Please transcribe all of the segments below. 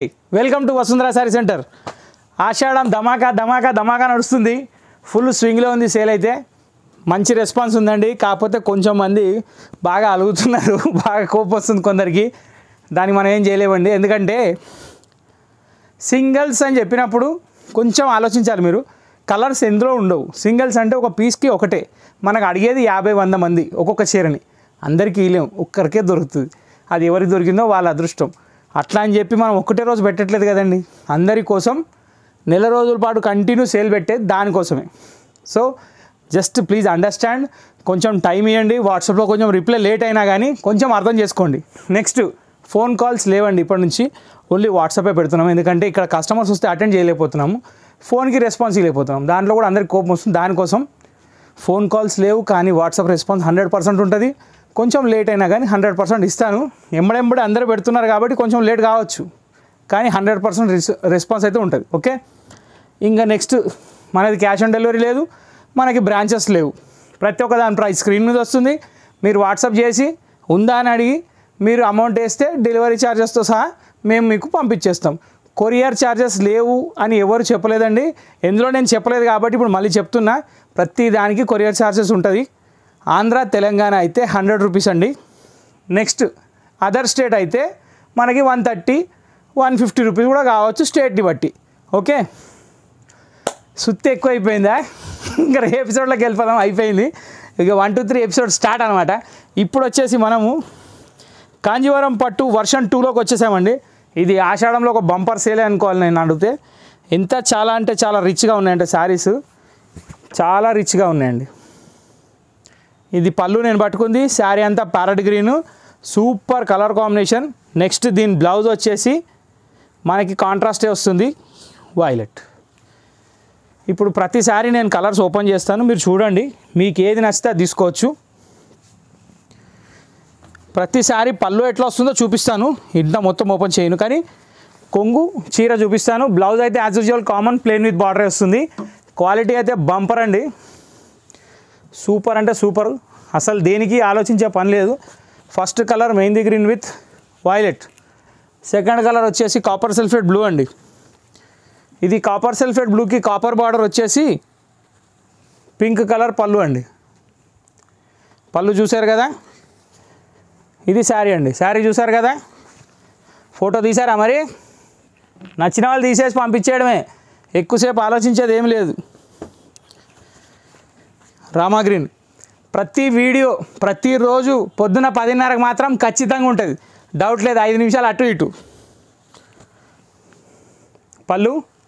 welcome to Vasundhara sari centre ఆషాఢం ధమాకా ధమాకా ధమాకా నడుస్తుంది ఫుల్ స్వింగ్లో ఉంది సేల్ అయితే మంచి రెస్పాన్స్ ఉందండి కాకపోతే కొంచెం మంది బాగా అలుగుతున్నారు బాగా కోపం వస్తుంది కొందరికి దాన్ని మనం ఏం చేయలేమండి ఎందుకంటే సింగిల్స్ అని చెప్పినప్పుడు కొంచెం ఆలోచించాలి మీరు కలర్స్ ఎందులో ఉండవు సింగిల్స్ అంటే ఒక పీస్కి ఒకటే మనకు అడిగేది యాభై వంద మంది ఒక్కొక్క చీరని అందరికీ ఇలేం ఒక్కరికే దొరుకుతుంది అది ఎవరికి దొరికిందో వాళ్ళ అదృష్టం అట్లా అని చెప్పి మనం ఒక్కటే రోజు పెట్టట్లేదు కదండి అందరి కోసం నెల రోజుల పాటు కంటిన్యూ సేల్ పెట్టేది దానికోసమే సో జస్ట్ ప్లీజ్ అండర్స్టాండ్ కొంచెం టైం ఇవ్వండి వాట్సాప్లో కొంచెం రిప్లై లేట్ అయినా కానీ కొంచెం అర్థం చేసుకోండి నెక్స్ట్ ఫోన్ కాల్స్ లేవండి ఇప్పటి నుంచి ఓన్లీ వాట్సాపే పెడుతున్నాం ఎందుకంటే ఇక్కడ కస్టమర్స్ వస్తే అటెండ్ చేయలేకపోతున్నాము ఫోన్కి రెస్పాన్స్ ఇవ్వలేకపోతున్నాం దాంట్లో కూడా అందరికి కోపం వస్తుంది దానికోసం ఫోన్ కాల్స్ లేవు కానీ వాట్సాప్ రెస్పాన్స్ హండ్రెడ్ పర్సెంట్ ఉంటుంది కొంచెం లేట్ అయినా కానీ హండ్రెడ్ పర్సెంట్ ఇస్తాను ఎంబడెంబడి అందరూ పెడుతున్నారు కాబట్టి కొంచెం లేట్ కావచ్చు కానీ హండ్రెడ్ పర్సెంట్ రెస్పాన్స్ అయితే ఉంటుంది ఓకే ఇంకా నెక్స్ట్ మనది క్యాష్ ఆన్ డెలివరీ లేదు మనకి బ్రాంచెస్ లేవు ప్రతి ఒక్క దాని ప్రైస్ స్క్రీన్ మీద వస్తుంది మీరు వాట్సాప్ చేసి ఉందా అని అడిగి మీరు అమౌంట్ వేస్తే డెలివరీ ఛార్జెస్తో సహా మేము మీకు పంపించేస్తాం కొరియర్ ఛార్జెస్ లేవు అని ఎవరు చెప్పలేదండి ఎందులో నేను చెప్పలేదు కాబట్టి ఇప్పుడు మళ్ళీ చెప్తున్నా ప్రతి దానికి కొరియర్ ఛార్జెస్ ఉంటుంది ఆంధ్ర తెలంగాణ అయితే హండ్రెడ్ రూపీస్ అండి నెక్స్ట్ అదర్ స్టేట్ అయితే మనకి one thirty one fifty rupees కూడా కావచ్చు స్టేట్ని బట్టి ఓకే సుత్తి ఎక్కువ అయిపోయిందా ఇంకా రేపు ఎపిసోడ్లోకి వెళ్ళిపోదాం అయిపోయింది ఇక one two three episode start అనమాట ఇప్పుడు వచ్చేసి మనము కాంజీవరం పట్టు వర్షన్ టూలోకి వచ్చేసామండి ఇది ఆషాఢంలో ఒక బంపర్ సేలే అనుకోవాలి నేను అడిగితే ఎంత చాలా అంటే చాలా రిచ్గా ఉన్నాయంటే శారీస్ చాలా రిచ్గా ఉన్నాయండి ఇది పళ్ళు నేను పట్టుకుంది శారీ అంతా parrot green super colour combination next దీని బ్లౌజ్ వచ్చేసి మనకి కాంట్రాస్టే వస్తుంది వైలెట్ ఇప్పుడు ప్రతిసారి నేను కలర్స్ ఓపెన్ చేస్తాను మీరు చూడండి మీకు ఏది నచ్చితే అది తీసుకోవచ్చు ప్రతిసారి పళ్ళు ఎట్లా వస్తుందో చూపిస్తాను ఇంత మొత్తం ఓపెన్ చేయను కానీ కొంగు చీర చూపిస్తాను బ్లౌజ్ అయితే as usual common plain with border వస్తుంది క్వాలిటీ అయితే బంపర్ అండి సూపర్ అంటే సూపర్ అసలు దేనికి ఆలోచించే పని లేదు first colour mehendi green with violet second colour వచ్చేసి కాపర్ సల్ఫేట్ బ్లూ అండి ఇది కాపర్ సల్ఫేట్ బ్లూకి కాపర్ బార్డర్ వచ్చేసి పింక్ కలర్ పళ్ళు అండి పళ్ళు చూశారు కదా ఇది శారీ అండి శారీ చూశారు కదా ఫోటో తీసారా మరి నచ్చిన వాళ్ళు తీసేసి పంపించేయడమే ఎక్కువసేపు ఆలోచించేది ఏం లేదు రామా గ్రీన్ ప్రతి వీడియో ప్రతిరోజు పొద్దున పదిన్నరకు మాత్రం ఖచ్చితంగా ఉంటుంది డౌట్ లేదు ఐదు నిమిషాలు అటు ఇటు పళ్ళు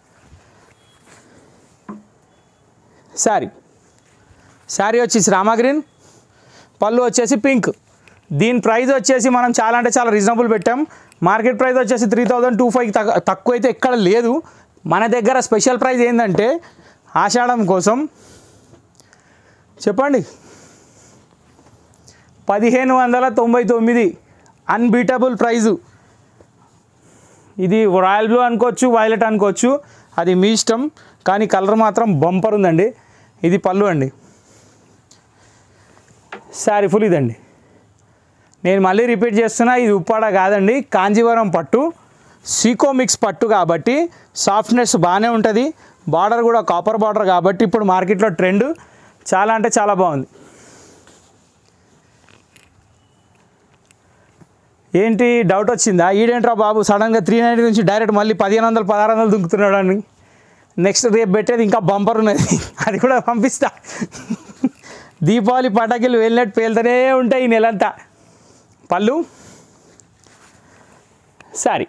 శారీ శారీ వచ్చేసి రామా గ్రీన్ పళ్ళు వచ్చేసి పింక్ దీని ప్రైస్ వచ్చేసి మనం చాలా అంటే చాలా రీజనబుల్ పెట్టాం మార్కెట్ ప్రైస్ వచ్చేసి త్రీ థౌజండ్ టూ ఫైవ్ తక్కువ అయితే ఎక్కడ లేదు మన దగ్గర స్పెషల్ ప్రైస్ ఏంటంటే ఆషాఢం కోసం చెప్పండి పదిహేను వందల తొంభై తొమ్మిది అన్బీటబుల్ ప్రైజు ఇది రాయల్ బ్లూ అనుకోవచ్చు వైలెట్ అనుకోవచ్చు అది మీ ఇష్టం కానీ కలర్ మాత్రం బంపర్ ఉందండి ఇది పళ్ళు అండి శారీ ఫుల్ ఇదండి నేను మళ్ళీ రిపీట్ చేస్తున్నా ఇది ఉప్పాడ కాదండి కాంజీవరం పట్టు సీకో మిక్స్ పట్టు కాబట్టి సాఫ్ట్నెస్ బాగానే ఉంటుంది బార్డర్ కూడా కాపర్ బార్డర్ కాబట్టి ఇప్పుడు మార్కెట్లో ట్రెండ్ చాలా అంటే చాలా బాగుంది ఏంటి డౌట్ వచ్చిందా ఈడేంట్రా బాబు సడన్గా త్రీ నైంటీ నుంచి డైరెక్ట్ మళ్ళీ పదిహేను వందలు పదహారు వందలు దుంకుతున్నాడు అని నెక్స్ట్ రేపు పెట్టేది ఇంకా బంపర్ ఉన్నది అది కూడా పంపిస్తా దీపావళి పటాకులు వెళ్ళినట్టు పేలుతూనే ఉంటాయి ఈ నెలంతా పళ్ళు సారీ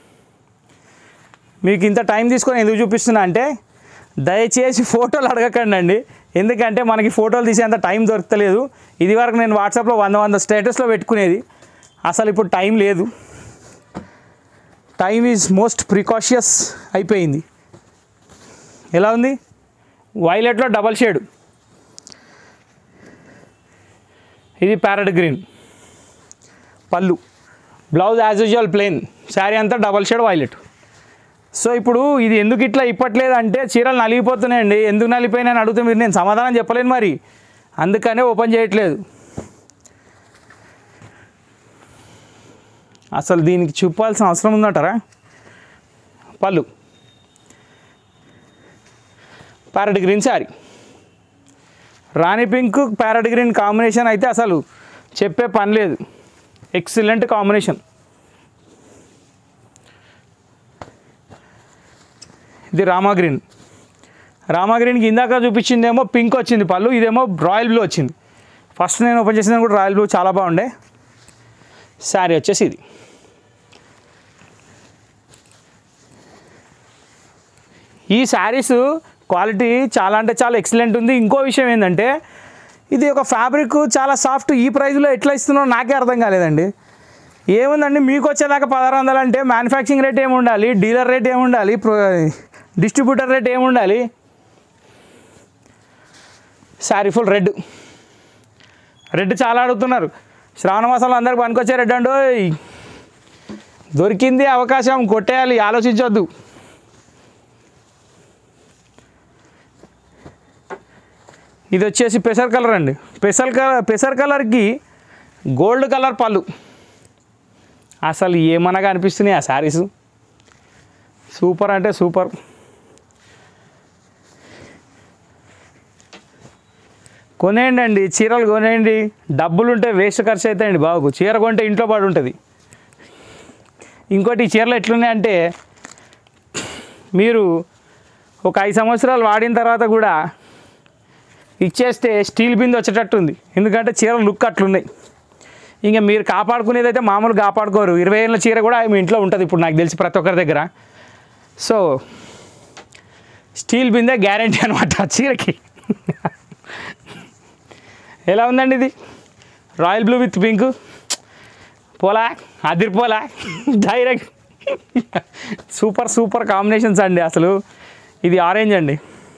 మీకు ఇంత టైం తీసుకొని ఎందుకు చూపిస్తున్నా అంటే దయచేసి ఫోటోలు అడగకండి అండి ఎందుకంటే మనకి ఫోటోలు తీసేంత టైం దొరకలేదు ఇది వరకు నేను వాట్సాప్లో వంద వంద స్టేటస్లో పెట్టుకునేది అసలు ఇప్పుడు టైం లేదు టైం ఈజ్ మోస్ట్ ప్రికాషియస్ అయిపోయింది ఎలా ఉంది వైలెట్లో డబల్ షేడ్ ఇది ప్యారెట్ గ్రీన్ పళ్ళు blouse as usual plain sari అంతా డబల్ షేడ్ వైలెట్ సో ఇప్పుడు ఇది ఎందుకు ఇట్లా ఇప్పట్లేదు అంటే చీరలు నలిగిపోతున్నాయండి ఎందుకు నలిగిపోయినాయని అడిగితే మీరు నేను సమాధానం చెప్పలేను మరి అందుకనే ఓపెన్ చేయట్లేదు అసలు దీనికి చూపాల్సిన అవసరం ఉందంటారా పళ్ళు ప్యారెట్ గ్రీన్ శారీ రాణి పింక్ ప్యారెట్ గ్రీన్ కాంబినేషన్ అయితే అసలు చెప్పే పని లేదు ఎక్సలెంట్ కాంబినేషన్ ఇది రామా గ్రీన్ రామా గ్రీన్కి ఇందాక చూపించిందేమో పింక్ వచ్చింది పళ్ళు ఇదేమో రాయల్ బ్లూ వచ్చింది ఫస్ట్ నేను ఓపెన్ చేసిన కూడా రాయల్ బ్లూ చాలా బాగుండే శారీ వచ్చేసి ఇది ఈ శారీస్ క్వాలిటీ చాలా అంటే చాలా ఎక్సలెంట్ ఉంది ఇంకో విషయం ఏంటంటే ఇది ఒక ఫ్యాబ్రిక్ చాలా సాఫ్ట్ ఈ ప్రైస్లో ఎట్లా ఇస్తున్నారో నాకే అర్థం కాలేదండి ఏముందండి మీకు వచ్చేదాకా పదహారు వందలు అంటే మ్యానుఫ్యాక్చరింగ్ రేట్ ఏమి ఉండాలి డీలర్ రేట్ ఏమి ఉండాలి ప్రో డిస్ట్రిబ్యూటర్ రేట్ ఏమి ఉండాలి శారీ ఫుల్ రెడ్ రెడ్ చాలా అడుగుతున్నారు శ్రావణ మాసంలో అందరికి పనికొచ్చే రెడ్ అండి దొరికింది అవకాశం కొట్టేయాలి ఆలోచించొద్దు ఇది వచ్చేసి పెసర్ కలర్ అండి పెసర్ కలర్ పెసర్ కలర్కి గోల్డ్ కలర్ పళ్ళు అసలు ఏమనగా అనిపిస్తున్నాయి ఆ శారీస్ సూపర్ అంటే సూపర్ కొనేయండి అండి చీరలు కొనేయండి డబ్బులు ఉంటే వేస్ట్ ఖర్చు అవుతాయండి బాబు చీర కొంటే ఇంట్లో పడి ఉంటుంది ఇంకోటి ఈ చీరలు ఎట్లున్నాయంటే మీరు ఒక ఐదు సంవత్సరాలు వాడిన తర్వాత కూడా ఇచ్చేస్తే స్టీల్ బిందె వచ్చేటట్టు ఉంది ఎందుకంటే చీరలు లుక్ అట్లున్నాయి ఇంకా మీరు కాపాడుకునేది అయితే మామూలు కాపాడుకోరు ఇరవై ఏళ్ళ చీర కూడా మీ ఇంట్లో ఉంటుంది ఇప్పుడు నాకు తెలిసి ప్రతి ఒక్కరి దగ్గర సో స్టీల్ బిందె గ్యారంటీ అనమాట చీరకి ఎలా ఉందండి ఇది రాయల్ బ్లూ విత్ పింక్ పోలా అదిరిపోలా డైరెక్ట్ సూపర్ సూపర్ కాంబినేషన్స్ అండి అసలు ఇది ఆరెంజ్ అండి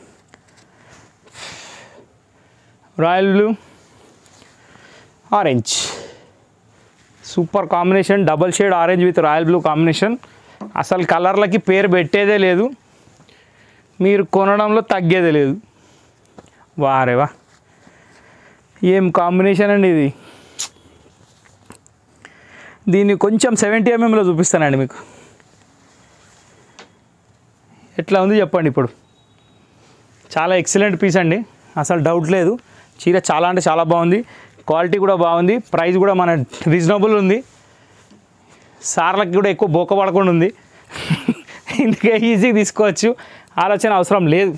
royal blue orange super combination double shade orange with royal blue combination అసలు కలర్లకి పేరు పెట్టేదే లేదు మీరు కొనడంలో తగ్గేదే లేదు వారేవా ఏం కాంబినేషన్ అండి ఇది దీన్ని కొంచెం సెవెంటీ ఎంఎంలో చూపిస్తానండి మీకు ఎట్లా ఉంది చెప్పండి ఇప్పుడు చాలా ఎక్సలెంట్ పీస్ అండి అసలు డౌట్ లేదు చీర చాలా అంటే చాలా బాగుంది క్వాలిటీ కూడా బాగుంది ప్రైస్ కూడా మన రీజనబుల్ ఉంది సార్లకి కూడా ఎక్కువ బోక పడకుండా ఉంది ఇందుకే ఈజీగా తీసుకోవచ్చు ఆలోచన అవసరం లేదు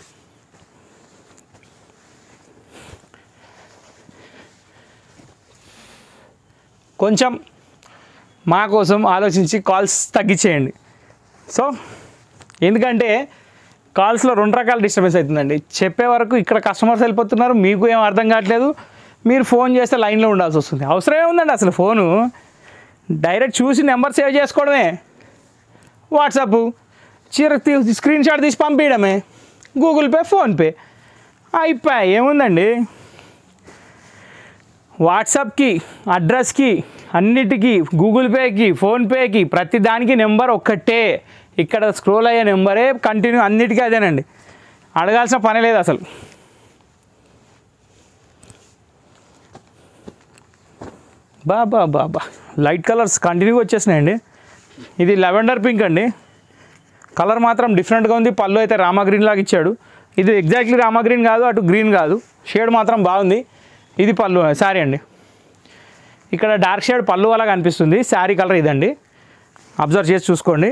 కొంచెం మా కోసం ఆలోచించి కాల్స్ తగ్గించేయండి సో ఎందుకంటే కాల్స్లో రెండు రకాల డిస్టర్బెన్స్ అవుతుందండి చెప్పే వరకు ఇక్కడ కస్టమర్స్ వెళ్ళిపోతున్నారు మీకు ఏం అర్థం కావట్లేదు మీరు ఫోన్ చేస్తే లైన్లో ఉండాల్సి వస్తుంది అవసరం ఏముందండి అసలు ఫోను డైరెక్ట్ చూసి నెంబర్ సేవ్ చేసుకోవడమే వాట్సాప్ చీర తీ- స్క్రీన్ షాట్ తీసి పంపించడమే గూగుల్ పే ఫోన్పే అయిపోయా ఏముందండి వాట్సాప్కి అడ్రస్కి అన్నిటికీ గూగుల్ పేకి ఫోన్పేకి ప్రతి దానికి నెంబర్ ఒక్కటే ఇక్కడ స్క్రోల్ అయ్యే నెంబరే కంటిన్యూ అన్నిటికీ అదేనండి అడగాల్సిన పని లేదు అసలు బా బా బా బా లైట్ కలర్స్ కంటిన్యూగా వచ్చేసినాయండి ఇది లెవెండర్ పింక్ అండి కలర్ మాత్రం డిఫరెంట్గా ఉంది పళ్ళు అయితే రామా గ్రీన్ లాగా ఇచ్చాడు ఇది ఎగ్జాక్ట్లీ రామా గ్రీన్ కాదు అటు గ్రీన్ కాదు షేడ్ మాత్రం బాగుంది ఇది పళ్ళు శారీ అండి ఇక్కడ డార్క్ షేడ్ పళ్ళు అలా కనిపిస్తుంది శారీ కలర్ ఇదండి అబ్జర్వ్ చేసి చూసుకోండి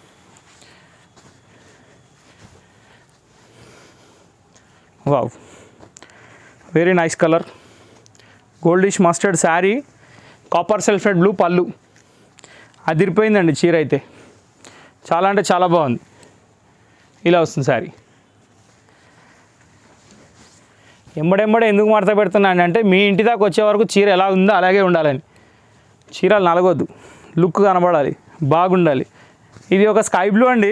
wow very nice colour goldish mustard sari copper sulphate blue పళ్ళు అదిరిపోయిందండి చీర అయితే చాలా అంటే చాలా బాగుంది ఇలా వస్తుంది శారీ ఎంబడెంబడే ఎందుకు మడత పెడుతున్నాను అంటే మీ ఇంటి దాకా వచ్చే వరకు చీర ఎలా ఉందో అలాగే ఉండాలని చీరలు నలగొద్దు లుక్ కనబడాలి బాగుండాలి ఇది ఒక స్కై బ్లూ అండి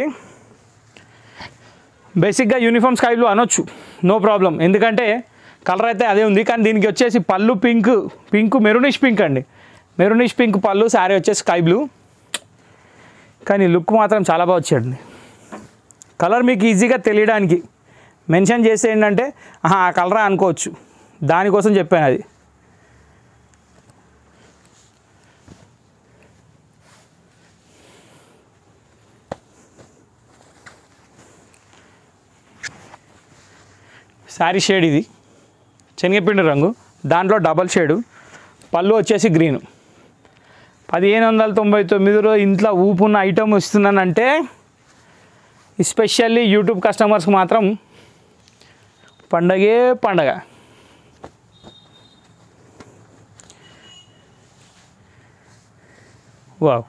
బేసిక్గా యూనిఫామ్ స్కై బ్లూ అనొచ్చు నో ప్రాబ్లం ఎందుకంటే కలర్ అయితే అదే ఉంది కానీ దీనికి వచ్చేసి పళ్ళు పింక్ పింక్ మెరూనిష్ పింక్ అండి మెరూనిష్ పింక్ పళ్ళు శారీ వచ్చేసి స్కై బ్లూ కానీ లుక్ మాత్రం చాలా బాగా వచ్చాడండి కలర్ మీకు ఈజీగా తెలియడానికి మెన్షన్ చేసి ఏంటంటే ఆహా, ఆ కలరా అనుకోవచ్చు దానికోసం చెప్పాను అది శారీ షేడ్ ఇది శనగపిండి రంగు దాంట్లో డబల్ షేడు పళ్ళు వచ్చేసి గ్రీన్ పదిహేను వందల తొంభై తొమ్మిదిలో ఇంట్లో ఊపున్న ఐటమ్ ఇస్తున్నానంటే ఎస్పెషల్లీ యూట్యూబ్ కస్టమర్స్కి మాత్రం పండగే పండగ వావ్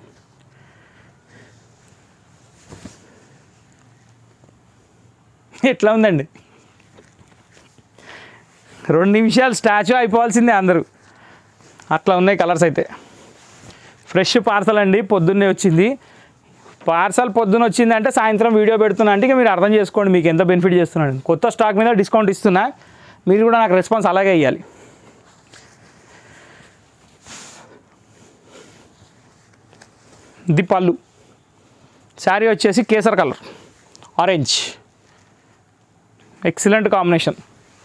ఎట్లా ఉందండి రెండు నిమిషాలు స్టాచ్యూ అయిపోవాల్సిందే అందరూ అట్లా ఉన్నాయి కలర్స్ అయితే ఫ్రెష్ పార్సల్ అండి పొద్దున్నే వచ్చింది పార్సల్ పొద్దున్న వచ్చింది అంటే సాయంత్రం వీడియో పెడుతున్నా అంటే ఇక మీరు అర్థం చేసుకోండి మీకు ఎంత బెనిఫిట్ చేస్తున్నాను కొత్త స్టాక్ మీద డిస్కౌంట్ ఇస్తున్నా మీరు కూడా నాకు రెస్పాన్స్ అలాగే ఇవ్వాలి ఇది పళ్ళు శారీ వచ్చేసి కేసర్ కలర్ ఆరెంజ్ ఎక్సలెంట్ కాంబినేషన్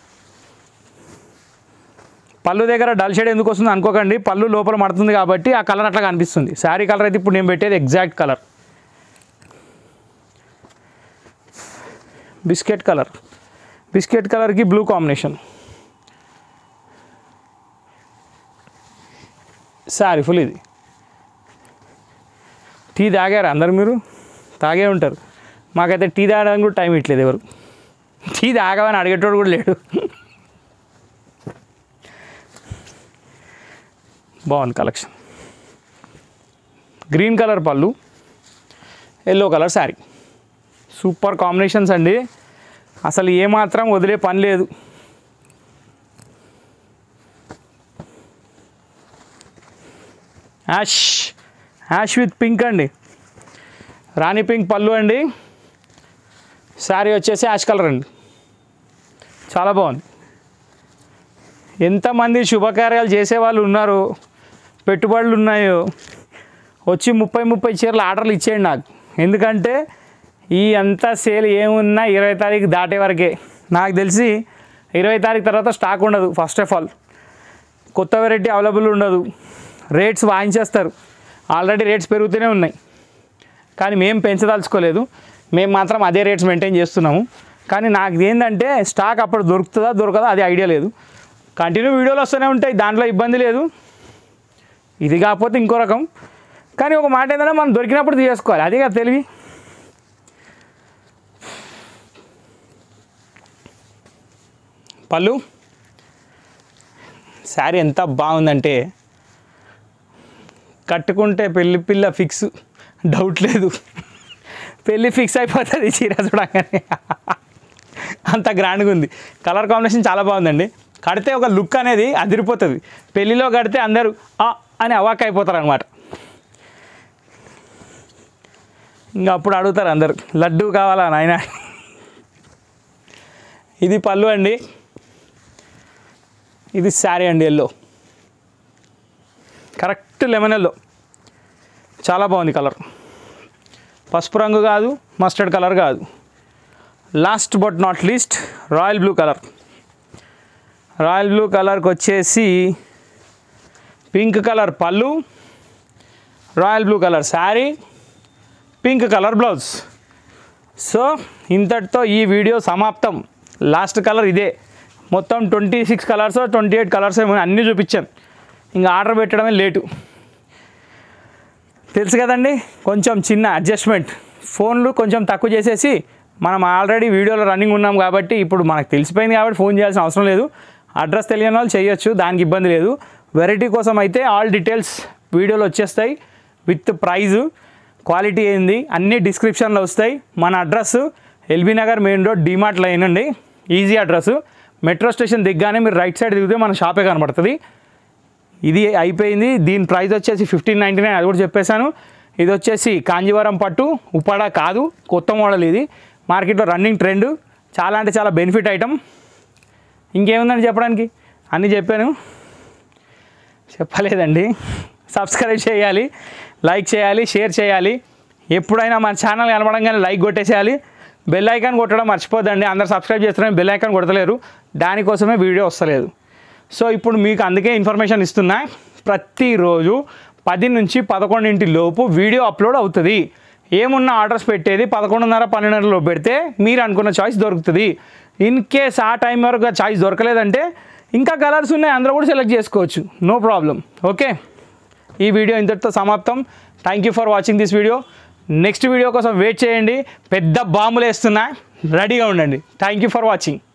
పళ్ళు దగ్గర డల్ షేడ్ ఎందుకు వస్తుంది అనుకోకండి పళ్ళు లోపల మడుతుంది కాబట్టి ఆ కలర్ అట్లా కనిపిస్తుంది శారీ కలర్ అయితే ఇప్పుడు నేను పెట్టేది exact colour biscuit colour biscuit కలర్కి బ్లూ కాంబినేషన్ శారీ ఫుల్ ఇది టీ తాగారు అందరు మీరు తాగే ఉంటారు మాకైతే టీ తాగడానికి కూడా టైం ఇట్లేదు ఎవరు టీ తాగమని అడిగేటోడు కూడా లేడు బాగుంది కలెక్షన్ గ్రీన్ కలర్ పళ్ళు yellow colour sari super combinations అండి అసలు ఏమాత్రం వదిలే పని లేదు యాష్ యాష్ విత్ పింక్ అండి రాణి పింక్ పళ్ళు అండి శారీ వచ్చేసి యాష్ కలర్ అండి చాలా బాగుంది ఎంతమంది శుభకార్యాలు చేసేవాళ్ళు ఉన్నారో పెట్టుబడులు ఉన్నాయో వచ్చి ముప్పై ముప్పై చీరలు ఆర్డర్లు ఇచ్చేయండి నాకు ఎందుకంటే ఈ అంతా సేల్ ఏమున్నా ఇరవై తారీఖు దాటే వరకే నాకు తెలిసి ఇరవై తారీఖు తర్వాత స్టాక్ ఉండదు ఫస్ట్ ఆఫ్ ఆల్ కొత్త వెరైటీ అవైలబుల్ ఉండదు రేట్స్ వాయించేస్తారు ఆల్రెడీ రేట్స్ పెరుగుతూనే ఉన్నాయి కానీ మేము పెంచదలుచుకోలేదు మేము మాత్రం అదే రేట్స్ మెయింటైన్ చేస్తున్నాము కానీ నాకు ఏంటంటే స్టాక్ అప్పుడు దొరుకుతుందా దొరకదా అది ఐడియా లేదు కంటిన్యూ వీడియోలు వస్తూనే ఉంటాయి దాంట్లో ఇబ్బంది లేదు ఇది కాకపోతే ఇంకో రకం కానీ ఒక మాట ఏంటంటే మనం దొరికినప్పుడు తీసుకోవాలి అదే కదా తెలివి పళ్ళు శారీ ఎంత బాగుందంటే కట్టుకుంటే పెళ్లి పిల్ల ఫిక్స్ డౌట్ లేదు పెళ్ళి ఫిక్స్ అయిపోతుంది చీర చూడగానే అంత గ్రాండ్గా ఉంది కలర్ కాంబినేషన్ చాలా బాగుందండి కడితే ఒక లుక్ అనేది అదిరిపోతుంది పెళ్ళిలో కడితే అందరూ ఆ అని అవాక్ అయిపోతారు అనమాట ఇంకా అప్పుడు అడుగుతారు అందరు లడ్డు కావాలా నాయన ఇది పళ్ళు అండి ఇది శారీ అండి ఎల్లో కరెక్ట్ లెమన్ ఎల్లో చాలా బాగుంది కలర్ పసుపు రంగు కాదు మస్టర్డ్ కలర్ కాదు last but not least royal blue colour royal blue కలర్కి వచ్చేసి పింక్ కలర్ పళ్ళు royal blue colour sari pink colour blouse so ఇంతటితో ఈ వీడియో సమాప్తం లాస్ట్ కలర్ ఇదే మొత్తం twenty six colours twenty eight colours ఏమో అన్నీ చూపించాను ఇంకా ఆర్డర్ పెట్టడమే లేటు తెలుసు కదండి కొంచెం చిన్న అడ్జస్ట్మెంట్ ఫోన్లు కొంచెం తక్కువ చేసేసి మనం ఆల్రెడీ వీడియోలో రన్నింగ్ ఉన్నాం కాబట్టి ఇప్పుడు మనకు తెలిసిపోయింది కాబట్టి ఫోన్ చేయాల్సిన అవసరం లేదు అడ్రస్ తెలియని వాళ్ళు చేయొచ్చు దానికి ఇబ్బంది లేదు వెరైటీ కోసం అయితే ఆల్ డీటెయిల్స్ వీడియోలో వచ్చేస్తాయి విత్ ప్రైజు క్వాలిటీ ఏంది అన్నీ డిస్క్రిప్షన్లో వస్తాయి మన address LB Nagar main road DMart line అండి ఈజీ అడ్రస్ మెట్రో స్టేషన్ దిగ్గానే మీరు రైట్ సైడ్ దిగితే మన షాపే కనబడుతుంది ఇది అయిపోయింది దీని ప్రైస్ వచ్చేసి ఫిఫ్టీన్ నైంటీ నైన్ అది కూడా చెప్పేశాను ఇది వచ్చేసి కాంజీవరం పట్టు ఉప్పాడ కాదు కొత్త మోడల్ ఇది మార్కెట్లో రన్నింగ్ ట్రెండ్ చాలా అంటే చాలా బెనిఫిట్ ఐటమ్ ఇంకేముందని చెప్పడానికి అన్నీ చెప్పాను చెప్పలేదండి సబ్స్క్రైబ్ చేయాలి లైక్ చేయాలి షేర్ చేయాలి ఎప్పుడైనా మన ఛానల్ కనపడంగానే లైక్ కొట్టేసేయాలి బెల్ ఐకాన్ కొట్టడం మర్చిపోద్దండి అందరు సబ్స్క్రైబ్ చేస్తున్నారు బెల్ ఐకాన్ కొడతలేరు దానికోసమే వీడియో వస్తలేదు సో ఇప్పుడు మీకు అందుకే ఇన్ఫర్మేషన్ ఇస్తున్నా ప్రతిరోజు పది నుంచి పదకొండింటి లోపు వీడియో అప్లోడ్ అవుతుంది ఏమున్న ఆర్డర్స్ పెట్టేది పదకొండున్నర పన్నెండున్నరలో పెడితే మీరు అనుకున్న చాయిస్ దొరుకుతుంది ఇన్ కేస్ ఆ టైం వరకు చాయిస్ దొరకలేదంటే ఇంకా కలర్స్ ఉన్నాయి అందులో కూడా సెలెక్ట్ చేసుకోవచ్చు నో ప్రాబ్లం ఓకే ఈ వీడియో ఇంతటితో సమాప్తం thank you for watching this video next video కోసం వెయిట్ చేయండి పెద్ద బాంబులు వేస్తున్నా రెడీగా ఉండండి థ్యాంక్ యూ ఫర్ వాచింగ్